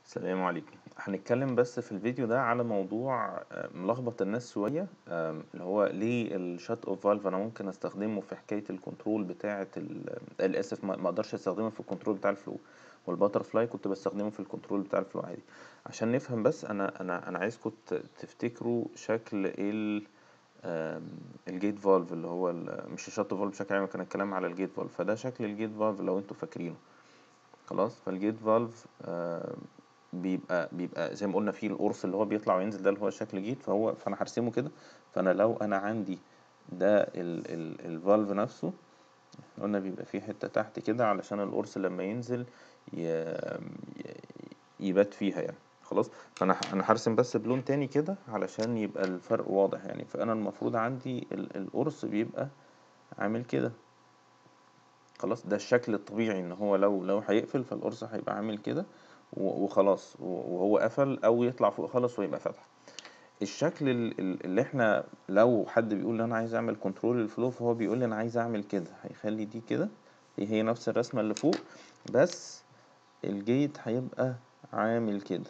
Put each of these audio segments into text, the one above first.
السلام عليكم هنتكلم بس في الفيديو ده على موضوع آه، ملخبط الناس شوية آم، اللي هو ليه الشات اوف فالف انا ممكن استخدمه في حكاية الكنترول بتاعة الاسف ما ما اقدرش استخدمه في الكنترول بتاع الفلو والباتر فلاي كنت بستخدمه في الكنترول بتاع الفلو عادي عشان نفهم بس انا انا انا عايزكم ت- تفتكروا شكل ال آم، الجيت فالف اللي هو ال- مش الشات فالف بشكل عام كان الكلام على الجيت فالف فده شكل الجيت فالف لو انتوا فاكرينه خلاص فالجيت فالف آه بيبقى بيبقى زي ما قلنا فيه القرص اللي هو بيطلع وينزل ده اللي هو شكل جيت فهو فانا هرسمه كده فانا لو انا عندي ده ال ال الفالف نفسه قلنا بيبقى فيه حتة تحت كده علشان القرص لما ينزل ي- ي- يبات فيها يعني خلاص فانا ه- انا هرسم بس بلون تاني كده علشان يبقى الفرق واضح يعني فانا المفروض عندي ال- القرص بيبقى عامل كده خلاص ده الشكل الطبيعي ان هو لو لو هيقفل فالقرص هيبقى عامل كده و- وخلاص و- وهو قفل او يطلع فوق خالص ويبقى فتح الشكل ال- ال- اللي احنا لو حد بيقول لي انا عايز اعمل كنترول للفلو فهو بيقول لي انا عايز اعمل كده هيخلي دي كده هي هي نفس الرسمة اللي فوق بس الجيت هيبقى عامل كده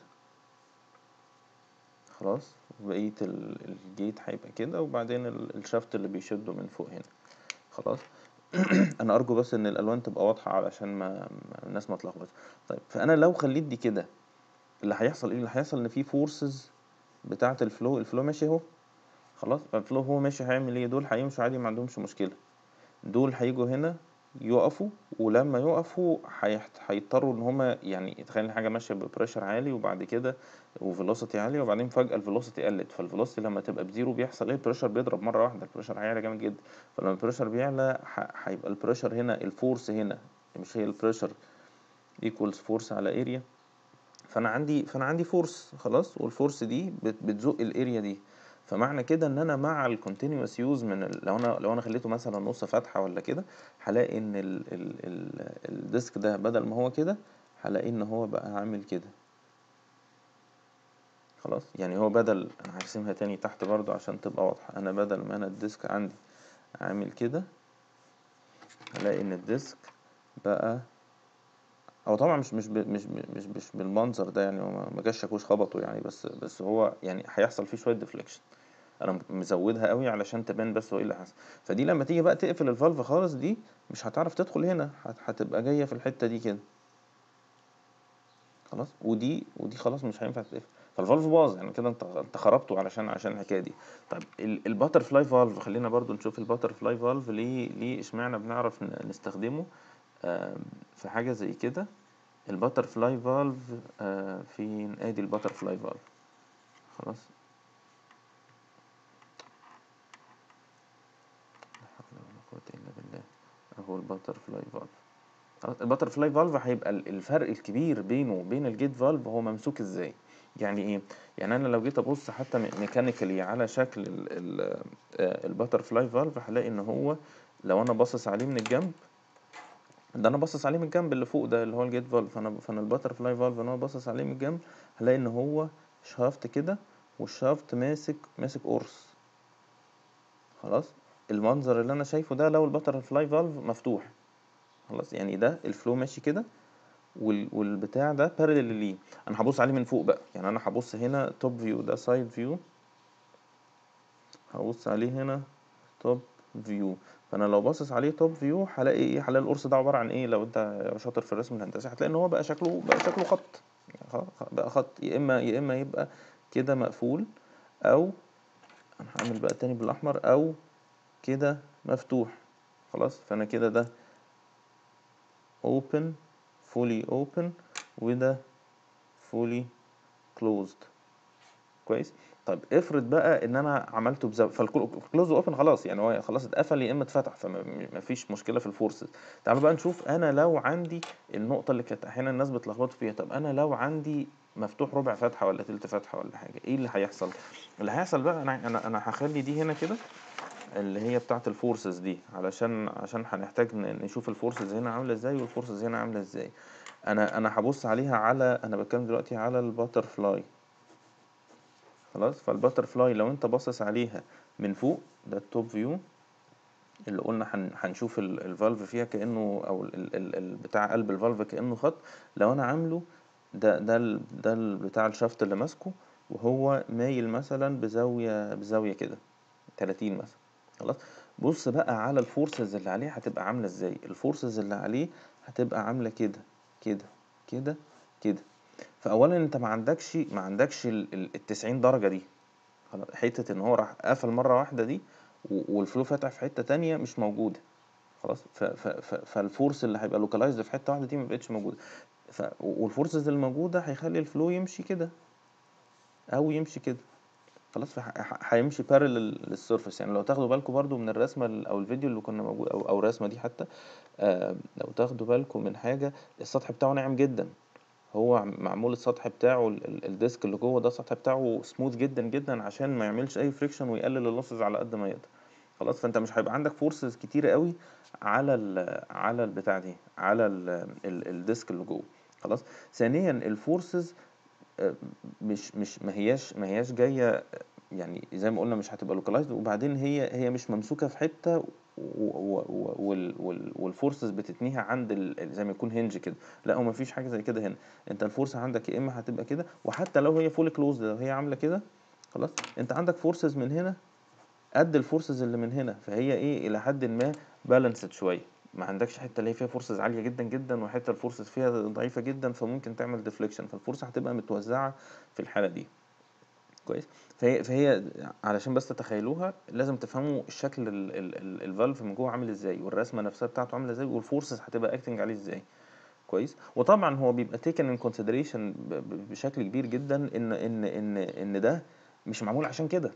خلاص بقية ال- الجيت هيبقى كده وبعدين ال- الشافت اللي بيشده من فوق هنا خلاص انا ارجو بس ان الالوان تبقى واضحه علشان ما ما- الناس ما تلخبطش طيب فانا لو خليت دي كده اللي هيحصل ايه اللي هيحصل ان في فورسز بتاعه الفلو الفلو ماشي اهو خلاص فالفلو هو ماشي هيعمل ايه دول هيمشوا عادي ما عندهمش مشكله دول هيجوا هنا يقفوا ولما يقفوا هيحت- هيضطروا ان هما يعني تخيل حاجه ماشيه ببريشر عالي وبعد كده وفيلوسيتي عاليه وبعدين فجاه الفيلوسيتي قلت فالفيلوسيتي لما تبقى بزيرو بيحصل ايه البريشر بيضرب مره واحده البريشر هيعلى جامد جدا فلما البريشر بيعلى ح- هيبقى البريشر هنا الفورس هنا مش هي البريشر ايكوالز فورس على اريا فانا عندي فانا عندي فورس خلاص والفورس دي بت- بتزق الاريا دي فمعنى كده ان انا مع الكونتينوس يوز من ال... لو انا لو انا خليته مثلا نص فتحه ولا كده هلاقي ان ال... ال... ال... الديسك ده بدل ما هو كده هلاقي ان هو بقى عامل كده خلاص يعني هو بدل انا هرسمها تاني تحت برضو عشان تبقى واضحه انا بدل ما انا الديسك عندي عامل كده هلاقي ان الديسك بقى هو طبعا مش مش ب- مش مش مش بالمنظر ده يعني هو ما ما جاش شاكوش خبطه يعني بس بس هو يعني هيحصل فيه شويه ديفليكشن انا مزودها قوي علشان تبان بس هو ايه اللي حصل فدي لما تيجي بقى تقفل الفالف خالص دي مش هتعرف تدخل هنا هت- هتبقى جايه في الحته دي كده خلاص ودي ودي خلاص مش هينفع تتقفل فالفالف باظ يعني كده انت انت خربته علشان عشان الحكايه دي طيب الباتر فلاي فالف خلينا برضو نشوف الباتر فلاي فالف ليه ليه اشمعنى بنعرف ن- نستخدمه آم، في حاجه زي كده الباتر فلاي فالف فين ادي الباتر فلاي فالف خلاص لا حول ولا قوة الا بالله اهو الباتر فلاي فالف خلاص الباتر فلاي فالف هيبقى ال- الفرق الكبير بينه وبين الجيت فالف هو ممسوك ازاي يعني ايه يعني انا لو جيت ابص حتى ميكانيكالي على شكل الباتر فلاي فالف هلاقي ان هو لو انا باصص عليه من الجنب ده انا باصص عليه من الجنب اللي فوق ده اللي هو الجيت فالف فانا فانا الباتر فلاي فالف انا باصص عليه من الجنب هلاقي ان هو شافت كده والشافت ماسك ماسك قرص خلاص المنظر اللي انا شايفه ده لو الباتر فلاي فالف مفتوح خلاص يعني ده الفلو ماشي كده وال... والبتاع ده بارلل ليه انا هبص عليه من فوق بقى يعني انا هبص هنا توب فيو ده سايد فيو هبص عليه هنا توب فيو فانا لو باصص عليه توب فيو هلاقي ايه هلاقي القرص ده عباره عن ايه لو انت شاطر في الرسم الهندسي هتلاقي ان هو بقى شكله بقى شكله خط يعني خ- خ- بقى خط يا اما يا اما يبقى كده مقفول او انا هعمل بقى تاني بالاحمر او كده مفتوح خلاص فانا كده ده open fully open وده fully closed كويس طيب افرض بقى ان انا عملته بزاويه فالكلوز اوبن خلاص يعني هو خلاص اتقفل يا اما اتفتح فما فيش مشكله في الفورسز تعالوا بقى نشوف انا لو عندي النقطه اللي كانت احيانا الناس بيتلخبطوا فيها طب انا لو عندي مفتوح ربع فتحه ولا تلت فتحه ولا حاجه ايه اللي هيحصل اللي هيحصل بقى انا انا انا هخلي دي هنا كده اللي هي بتاعه الفورسز دي علشان عشان هنحتاج ن- نشوف الفورسز هنا عامله ازاي والفورسز هنا عامله ازاي انا انا هبص عليها على انا بتكلم دلوقتي على الباتر فلاي خلاص فالباتر فلاي لو انت باصص عليها من فوق ده التوب فيو اللي قلنا هن- هنشوف ال- الفالف فيها كأنه او ال- ال- ال- بتاع قلب الفالف كأنه خط لو انا عامله ده ده ال ده ال بتاع الشافت اللي ماسكه وهو مايل مثلا بزاوية بزاوية كده 30 مثلا خلاص بص بقى على الفورسز اللي عليه هتبقى عاملة ازاي الفورسز اللي عليه هتبقى عاملة كده كده كده كده فأولا انت ما عندكش ما عندكش ال ال- التسعين درجة دي خلاص حتة ان هو راح قفل مرة واحدة دي و- والفلو فاتح في حتة تانية مش موجودة خلاص ف ف ف فالفورس اللي هيبقى لوكالايزد في حتة واحدة دي ما بقتش موجودة ف والفورسز الموجودة هيخلي الفلو يمشي كده أو يمشي كده خلاص فح- ح- هيمشي بارلل للسيرفيس يعني لو تاخدوا بالكم برضو من الرسمة ال- أو الفيديو اللي كنا موجود أو أو الرسمة دي حتى آه لو تاخدوا بالكم من حاجة السطح بتاعه ناعم جدا هو عم- معمول السطح بتاعه ال- ال- الديسك اللي جوه ده السطح بتاعه سموث جدا جدا عشان ما يعملش اي فريكشن ويقلل اللوسز على قد ما يقدر خلاص فانت مش هيبقى عندك فورسز كتيره قوي على ال على البتاع دي على ال ال الديسك اللي جوه خلاص ثانيا الفورسز آه، مش مش ما هياش ما هياش جايه يعني زي ما قلنا مش هتبقى لوكالايزد وبعدين هي هي مش ممسوكه في حته و- و- و- وال وال والفورسز بتتنيها عند ال- زي ما يكون هنج كده لا هو مفيش حاجه زي كده هنا انت الفورس عندك يا اما هتبقى كده وحتى لو هي فول كلوزد لو هي عامله كده خلاص انت عندك فورسز من هنا قد الفورسز اللي من هنا فهي ايه الى حد ما بالانسد شويه ما عندكش حته اللي هي فيها فورسز عاليه جدا جدا وحته الفورسز فيها ضعيفه جدا فممكن تعمل ديفليكشن فالفورس هتبقى متوزعه في الحاله دي كويس فهي فهي علشان بس تتخيلوها لازم تفهموا الشكل ال- ال- ال- الفالف من جوه عامل ازاي والرسمه نفسها بتاعته عامله ازاي والفورسز هتبقى اكتنج عليه ازاي كويس وطبعا هو بيبقى تيكن ان كونسيدريشن بشكل كبير جدا ان ان ان ان ده مش معمول عشان كده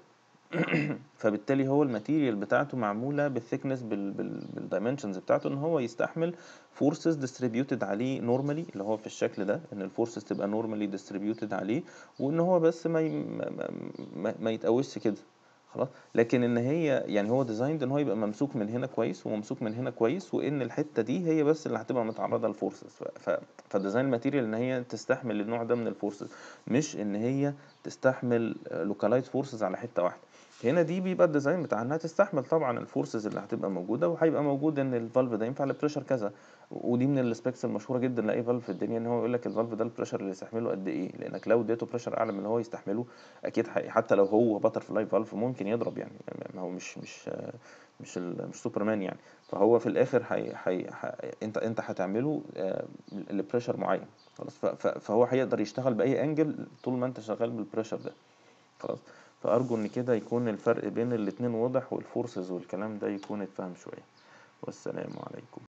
فبالتالي هو الماتيريال بتاعته معموله بالثيكنس بالدايمنشنز بتاعته ان هو يستحمل فورسز ديستريبيوتد عليه نورمالي اللي هو في الشكل ده ان الفورسز تبقى نورمالي ديستريبيوتد عليه وان هو بس ما ي- ما, ما, ما يتقوسش كده خلاص لكن ان هي يعني هو ديزايند ان هو يبقى ممسوك من هنا كويس وممسوك من هنا كويس وان الحته دي هي بس اللي هتبقى متعرضه للفورسز ف- ف- فالديزاين ماتيريال ان هي تستحمل النوع ده من الفورسز مش ان هي تستحمل لوكالايز فورسز على حته واحده هنا دي بيبقى الديزاين بتاع انها تستحمل طبعا الفورسز اللي هتبقى موجوده وهيبقى موجود ان الفالف ده ينفع لبريشر كذا ودي من السبيكس المشهوره جدا لاي فالف في الدنيا ان هو يقول لك الفالف ده البريشر اللي يستحمله قد ايه لانك لو اديته بريشر اعلى من اللي هو يستحمله اكيد حي- حتى لو هو باتر فلاي فالف ممكن يضرب يعني ما هو مش مش مش ال- مش سوبرمان يعني فهو في الاخر حي حي ح- انت انت هتعمله آه، لبريشر معين خلاص ف- ف- فهو هيقدر يشتغل باي انجل طول ما انت شغال بالبريشر ده خلاص فأرجو إن كده يكون الفرق بين الاتنين واضح والفورسز والكلام ده يكون اتفهم شوية والسلام عليكم